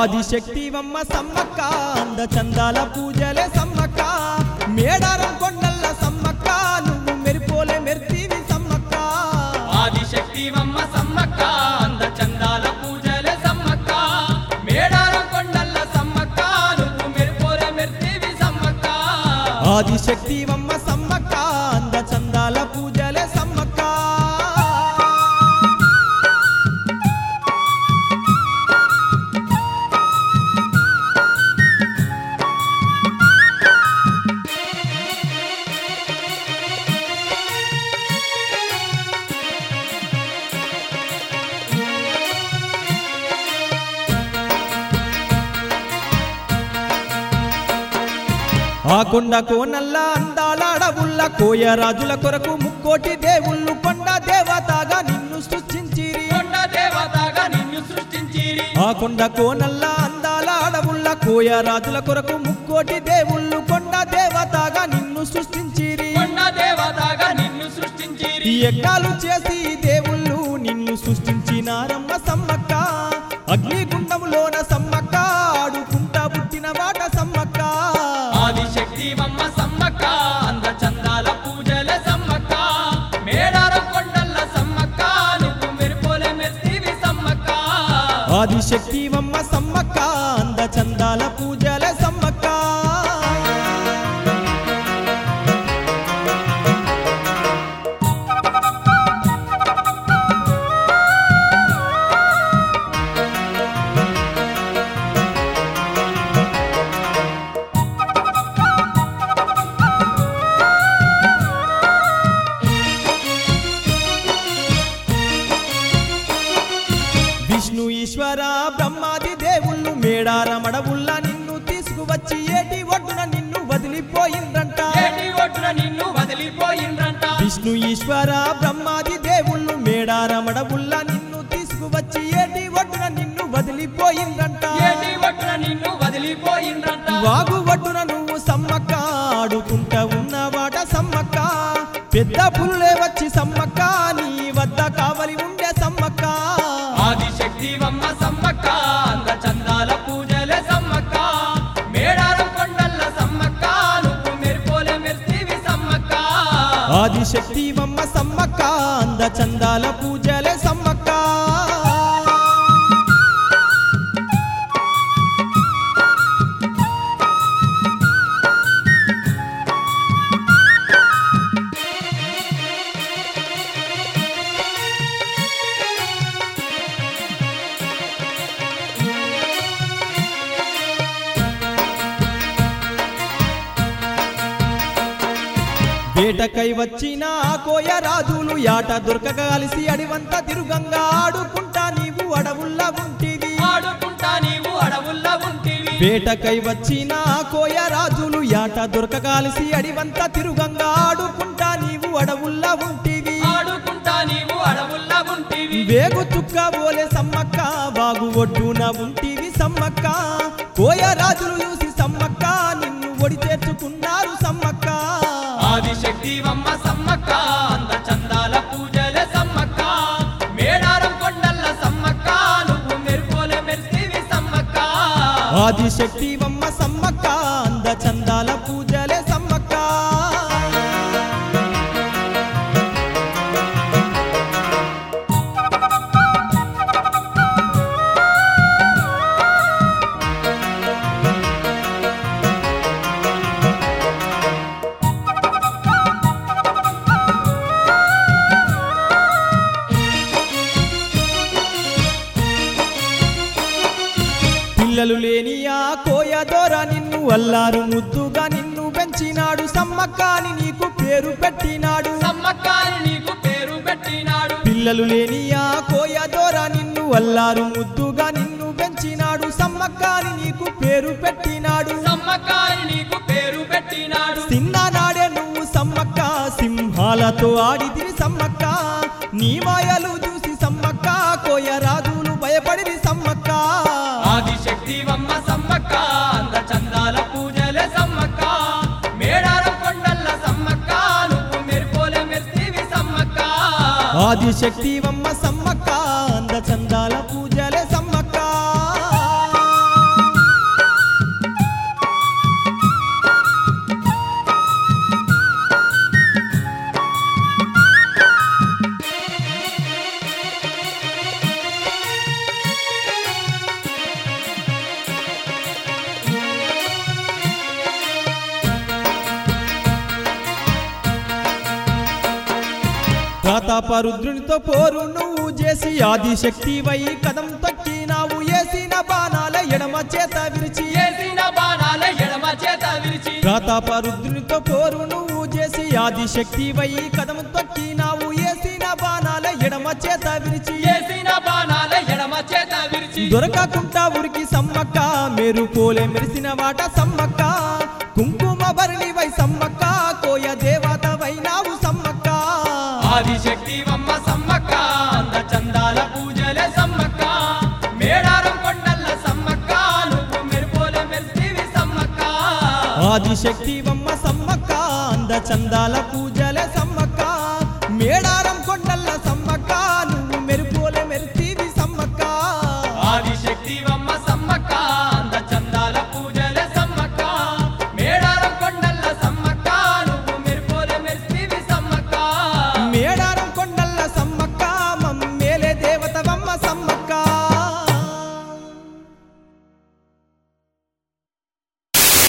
ఆదిశక్తివమ్మ సమ్మక్క అంద చందాల పూజలే సమ్మక్క మేడారం కొండల్ల సమ్మక్క నువ్వు మెరిపోలే మెర్తీవి సమ్మక్క ఆదిశక్తివమ్మ సమ్మక్క అంద చందాల పూజలే సమ్మక్క మేడారం కొండల్ల సమ్మక్క నువ్వు మెరుపోలే మెర్తివి సమ్మక్క ఆదిశక్తివమ్మ సమ్మక్క అంద చందాల పూజలే సమ్మక్క ఆ కొండ కోనల్ల అందాల అడవుల్ల కోయరాజుల కొరకు ముక్కోటి దేవుళ్ళు కొండ దేవతగా నిన్ను సృష్టించిరి కొండ దేవతగా నిన్ను సృష్టించిరి ఆ కొండ కోనల్ల అందాల అడవుల్ల కోయరాజుల కొరకు ముక్కోటి దేవుళ్ళు కొండ దేవతగా నిన్ను సృష్టించిరి కొండ దేవతగా నిన్ను సృష్టించిరి ఈ యజ్ఞాలు చేసి దేవుళ్ళు నిన్ను సృష్టించినారమ్మ సమ్మక్క అగ్నిగుండములోన సమ్మక్క ఆడుకుంటా పుట్టిన వాట సమ్మక్క ఆదిశక్తివమ్మ సమ్మక్క అంద చందాల పూజలే సమ్మక్క మేడారం కొండల్ల సమ్మక్క నువ్వు మెరుపోలే మెర్తివి సమ్మక్క ఆదిశక్తివమ్మ సమ్మక్క అంద చందాల పూజలే సమ్మక్క విష్ణు ఈశ్వర బ్రహ్మాది దేవుళ్ళు మేడారమడవుల్ల నిన్ను తీసుకువచ్చి ఏటి ఒడ్డున నిన్ను వదిలిపోయిందంట ఏటి ఒడ్డున నిన్ను వదిలిపోయిండ్రంట విష్ణు ఈశ్వర బ్రహ్మాది దేవుళ్ళు మేడారమడవుల్ల నిన్ను తీసుకువచ్చి ఏటి ఒడ్డున నిన్ను వదిలిపోయిందంట ఏటి ఒడ్డున నిన్ను వదిలిపోయిండ్రంట వాగు ఒడ్డున నువ్వు సమ్మక్క ఆడుకుంటా ఉన్నవాట సమ్మక్క పెద్ద పులులే వచ్చి సమ్మక్క నీ వద్ద కావలి ఉండే సమ్మక్క ఆదిశక్తివమ్మ సమ్మక్క అంద చందాల పూజలే సమ్మక్క మేడారం కొండల్ల సమ్మక్క నువ్వు మెరుపోలే మెర్తివి సమ్మక్క ఆదిశక్తివమ్మ సమ్మక్క అంద చందాల పూజలే సమ్మక్క వేటకై వచ్చిన ఆ కోయరాజులు యాట దొరకక కలిసి అడివంత తిరుగంగా ఆడుకుంటా నీవు అడవుల్లా ఉంటివి ఆడుకుంటా నీవు అడవుల్లో ఉంటివి వేటకై వచ్చిన ఆ కోయరాజులు యాట దొరకక కలిసి అడివంత తిరుగంగా ఆడుకుంటా నీవు అడవుల్లా ఉంటివి ఆడుకుంటా నీవు అడవుల్లో ఉంటివి వేగు చుక్క ఓలే సమ్మక్క బాగు ఒడ్డున ఉంటివి సమ్మక్క కోయరాజులు చూసి సమ్మక్క నిన్ను ఒడి చేర్చుకున్నారు సమ్మక్క ఆదిశక్తివమ్మ సమ్మక్క అంద చందాల పూజలే సమ్మక్క మేడారం కొండల్ల సమ్మక్క నువ్వు మెరుపోలే మెర్తివి సమ్మక్క ఆదిశక్తివమ్మ సమ్మక్క అంద చందాల పూజలే సమ్మక్క పిల్లలు లేని ఆ కోయ దొర నిన్ను అల్లారు ముద్దుగా నిన్ను పెంచినాడు సమ్మక్కాని నీకు పేరు పెట్టినాడు సమ్మక్కాని నీకు పేరు పెట్టినాడు పిల్లలు లేని ఆ కోయ దొర నిన్ను అల్లారు ముద్దుగా నిన్ను పెంచినాడు సమ్మక్కాని నీకు పేరు పెట్టినాడు సమ్మక్కాని నీకు పేరు పెట్టినాడు చిన్ననాడే నువ్వు సమ్మక్క సింహాలతో ఆడితివి సమ్మక్క నీ మాయలు చూసి సమ్మక్క కోయ రాజులు భయపడివి సమ్మక్క ఆదిశక్తివమ్మ సమ్మక్క అంద చందాల పూజలే సమ్మక్క మేడారం కొండల్ల సమ్మక్క నువ్వు మెరుపోలే మెర్తివి సమ్మక్క ఆదిశక్తివమ్మ సమ్మక్క అంద చందాల పూజలే సమ్మక్క ప్రతాపరుద్రునితో పోరు నువ్వు చేసి ఆదిశక్తి వై కదం తొక్కినావు ఏసిన బాణాల ఎడమ చేత విరిచి చేసిన బాణాల ఎడమ చేత విరిచి ప్రతాపరుద్రునితో పోరు నువ్వు చేసి ఆదిశక్తి వై కదం తొక్కినావు ఏసిన బాణాల ఎడమ చేత విరిచి చేసిన బాణాల ఎడమ చేత విరిచి దొరకకుండా ఉరికి సమ్మక్క మేరు పోలే మెరిసిన వాట సమ్మక్క కుంకుమ భరణి వై సమ్మక్క కోయ దేవత వైనావు సమ్మక్క ఆదిశక్తి వమ్మ సమ్మక్క అంద చందాల పూజలే సమ్మక్క మేడారం కొండల్ల సమ్మక్క నువ్వు మెరుపోల మెరిసివి సమ్మక్క ఆదిశక్తి వమ్మ సమ్మక్క అంద చందాల పూజలే సమ్మక్క మేడార